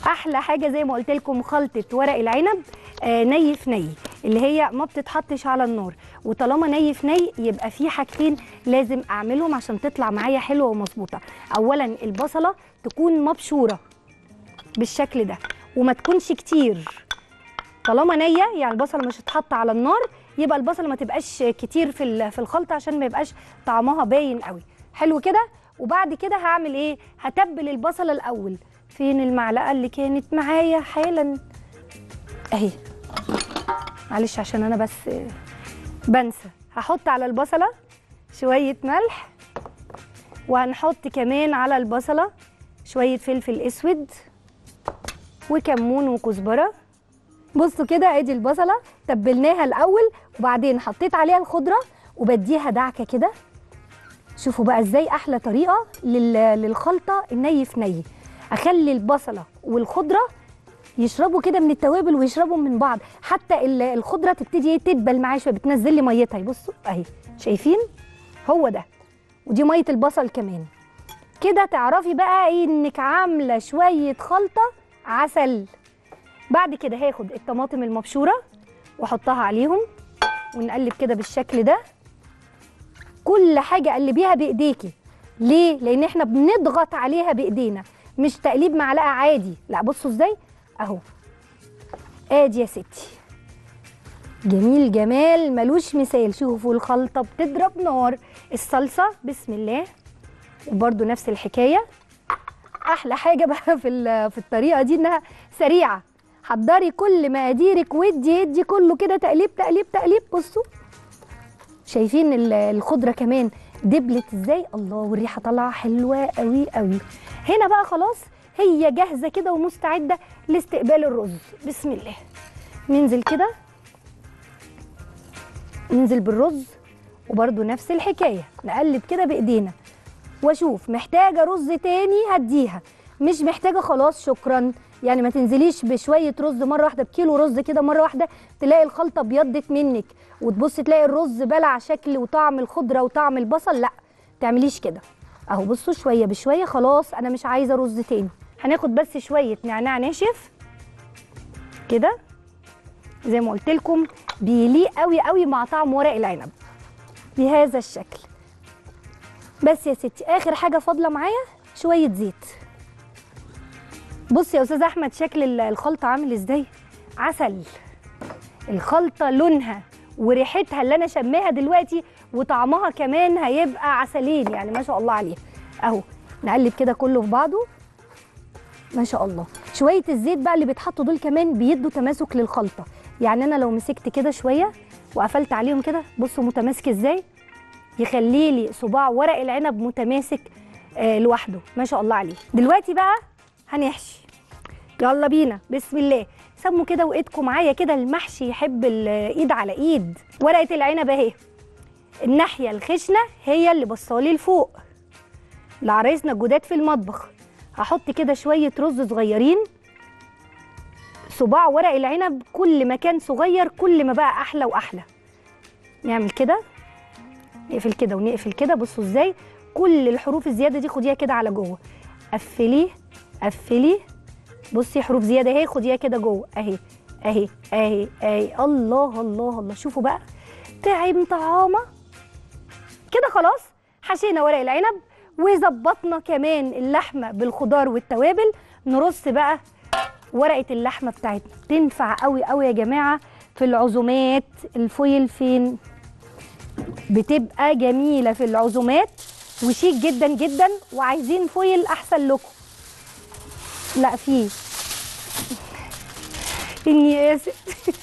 احلى حاجه زي ما قلت لكم خلطه ورق العنب آه ني في ني اللي هي ما بتتحطش على النار وطالما ني في ني يبقى في حاجتين لازم اعملهم عشان تطلع معايا حلوه ومظبوطه اولا البصله تكون مبشوره بالشكل ده وما تكونش كتير طالما نيه يعني البصله مش هتتحط على النار يبقى البصله ما تبقاش كتير في ال- في الخلطه عشان ما يبقاش طعمها باين قوي حلو كده وبعد كده هعمل ايه هتبل البصله الاول فين المعلقه اللي كانت معايا حالا اهي معلش عشان انا بس بنسى هحط على البصله شويه ملح وهنحط كمان على البصله شويه فلفل اسود وكمون وكزبره بصوا كده ادي البصله تبلناها الاول وبعدين حطيت عليها الخضره وبديها دعكه كده شوفوا بقى ازاي احلى طريقه لل- للخلطه الني في ني اخلي البصله والخضره يشربوا كده من التوابل ويشربوا من بعض حتى ال- الخضره تبتدي تدبل معايا شويه بتنزل لي ميتها بصوا اهي شايفين هو ده ودي ميه البصل كمان كده تعرفي بقى إيه انك عامله شويه خلطه عسل بعد كده هاخد الطماطم المبشوره واحطها عليهم ونقلب كده بالشكل ده كل حاجه قلبيها بايديكي ليه لان احنا بنضغط عليها بايدينا مش تقليب معلقه عادي لا بصوا ازاي اهو ادي يا ستي جميل جمال ملوش مثال شوفوا الخلطه بتضرب نار الصلصه بسم الله وبرده نفس الحكايه احلى حاجه بقى في ال- في الطريقه دي انها سريعه حضري كل مقاديرك ودي ادي كله كده تقليب تقليب تقليب بصوا شايفين ال- الخضره كمان دبلت ازاي الله والريحه طالعه حلوه قوي قوي هنا بقى خلاص هي جاهزه كده ومستعده لاستقبال الرز بسم الله ننزل كده ننزل بالرز وبرده نفس الحكايه نقلب كده بايدينا واشوف محتاجه رز تاني هديها مش محتاجه خلاص شكرا يعني ما تنزليش بشويه رز مره واحده بكيلو رز كده مره واحده تلاقي الخلطه بيضت منك وتبص تلاقي الرز بلع شكل وطعم الخضره وطعم البصل لا تعمليش كده اهو بصوا شويه بشويه خلاص انا مش عايزه رز تاني هناخد بس شويه نعناع ناشف كده زي ما قلت لكم بيليق قوي قوي مع طعم ورق العنب بهذا الشكل بس يا ستي اخر حاجه فاضله معايا شويه زيت بصي يا استاذ احمد شكل ال- الخلطه عامل ازاي عسل الخلطه لونها وريحتها اللي انا شماها دلوقتي وطعمها كمان هيبقى عسلين يعني ما شاء الله عليها اهو نقلب كده كله في بعضه ما شاء الله شويه الزيت بقى اللي بيتحطوا دول كمان بيدوا تماسك للخلطه يعني انا لو مسكت كده شويه وقفلت عليهم كده بصوا متماسك ازاي يخلي لي صباع ورق العنب متماسك آه لوحده ما شاء الله عليه دلوقتي بقى هنحشي يلا بينا بسم الله سموا كده وايدكم معايا كده المحشي يحب الايد على ايد ورقه العنب اهي الناحيه الخشنه هي اللي بصالي لفوق لعرايسنا الجداد في المطبخ هحط كده شويه رز صغيرين صباع ورق العنب كل ما كان صغير كل ما بقى احلى واحلى نعمل كده نقفل كده ونقفل كده بصوا ازاي كل الحروف الزياده دي خديها كده على جوه قفليه قفلي بصي حروف زياده اهي خديها كده جوه اهي اهي اهي اهي الله الله الله شوفوا بقى طعم طعامه كده خلاص حشينا ورق العنب وظبطنا كمان اللحمه بالخضار والتوابل نرص بقى ورقه اللحمه بتاعتنا تنفع قوي قوي يا جماعه في العزومات الفويل فين بتبقى جميله في العزومات وشيك جدا جدا وعايزين فويل احسن لكم لا في اني اسف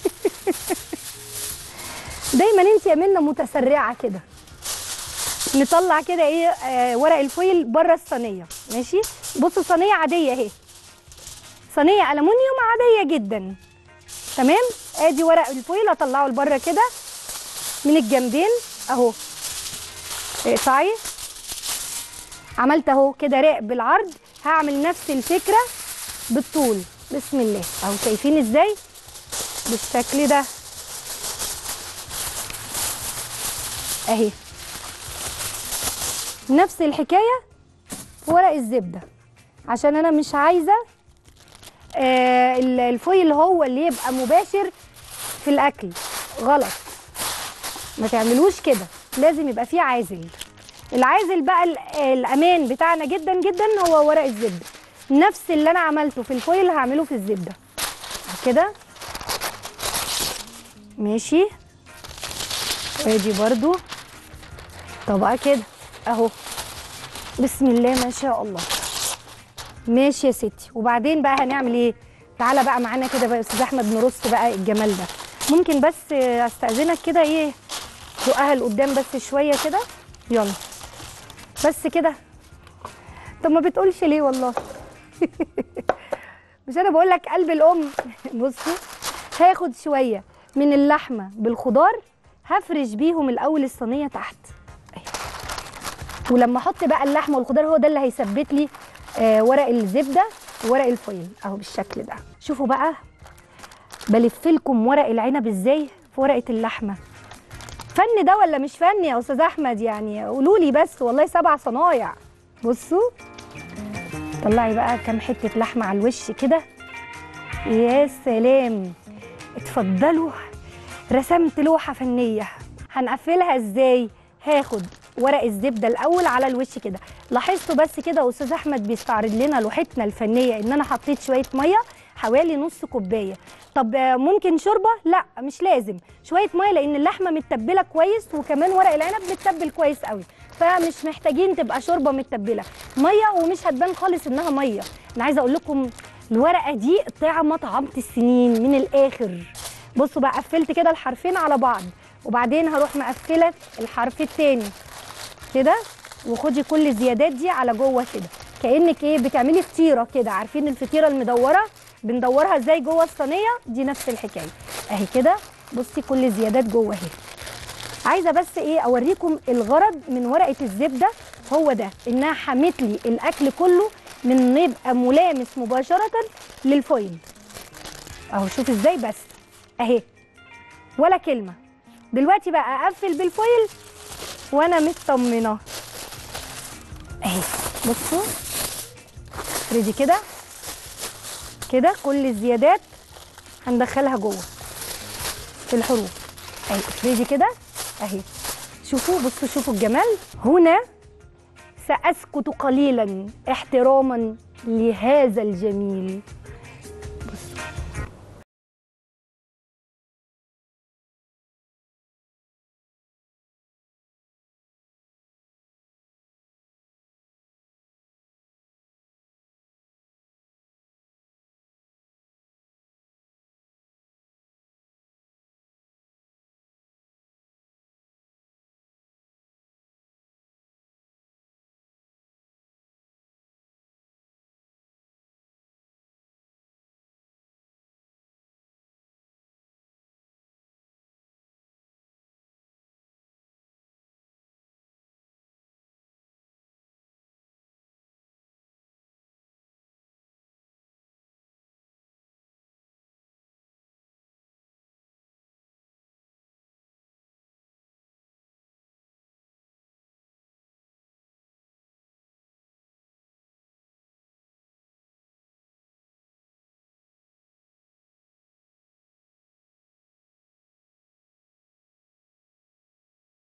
دايما انت يا منى متسرعه كده نطلع كده ايه آه ورق الفويل بره الصينيه ماشي بصوا صينيه عاديه اهي صينيه الومنيوم عاديه جدا تمام ادي ورق الفويل اطلعه لبره كده من الجنبين اهو اقطعي عملت اهو كده راق بالعرض هعمل نفس الفكره بالطول بسم الله اهو شايفين ازاي بالشكل ده اهي نفس الحكايه في ورق الزبده عشان انا مش عايزه ال- الفويل هو اللي يبقى مباشر في الاكل غلط ما تعملوش كده لازم يبقى فيه عازل العازل بقى ال- الامان بتاعنا جدا جدا هو ورق الزبده نفس اللي انا عملته في الفويل هعمله في الزبده كده ماشي وادي برضو طبقه كده اهو بسم الله ما شاء الله ماشي يا ستي وبعدين بقى هنعمل ايه تعالى بقى معانا كده بقى يا استاذ احمد نرص بقى الجمال ده ممكن بس استاذنك كده ايه زقها لقدام بس شويه كده يلا بس كده طب ما بتقولش ليه والله مش انا بقول لك قلب الام بصوا هاخد شويه من اللحمه بالخضار هفرش بيهم الاول الصينيه تحت أهي. ولما احط بقى اللحمه والخضار هو ده اللي هيثبت لي آه ورق الزبده وورق الفويل اهو بالشكل ده شوفوا بقى بلف لكم ورق العنب ازاي في ورقه اللحمه فن ده ولا مش فن يا استاذ احمد يعني قولوا لي بس والله سبع صنايع بصوا طلعي بقى كام حته لحمه على الوش كده يا سلام اتفضلوا رسمت لوحه فنيه هنقفلها ازاي هاخد ورق الزبده الاول على الوش كده لاحظتوا بس كده استاذ احمد بيستعرض لنا لوحتنا الفنيه ان انا حطيت شويه ميه حوالي نص كوبايه طب آه، ممكن شوربه لا مش لازم شويه ميه لان اللحمه متبله كويس وكمان ورق العنب متبل كويس قوي فمش محتاجين تبقى شوربه متبله ميه ومش هتبان خالص انها ميه انا عايزه اقول لكم الورقه دي طعمه طعمه السنين من الاخر بصوا بقى قفلت كده الحرفين على بعض وبعدين هروح مقفله الحرف التاني كده وخدي كل الزيادات دي على جوه كده كانك ايه بتعملي فطيره كده عارفين الفطيره المدوره بندورها ازاي جوه الصينيه دي نفس الحكايه اهي كده بصي كل الزيادات جوه اهي عايزه بس ايه اوريكم الغرض من ورقه الزبده هو ده انها حمت لي الاكل كله من إنه يبقى ملامس مباشره للفويل اهو شوف ازاي بس اهي ولا كلمه دلوقتي بقى اقفل بالفويل وانا مطمنه اهي بصوا افردي كده كده كل الزيادات هندخلها جوه في الحروف اهي افردي كده اهي شوفوا بصوا شوفوا الجمال هنا ساسكت قليلا احتراما لهذا الجميل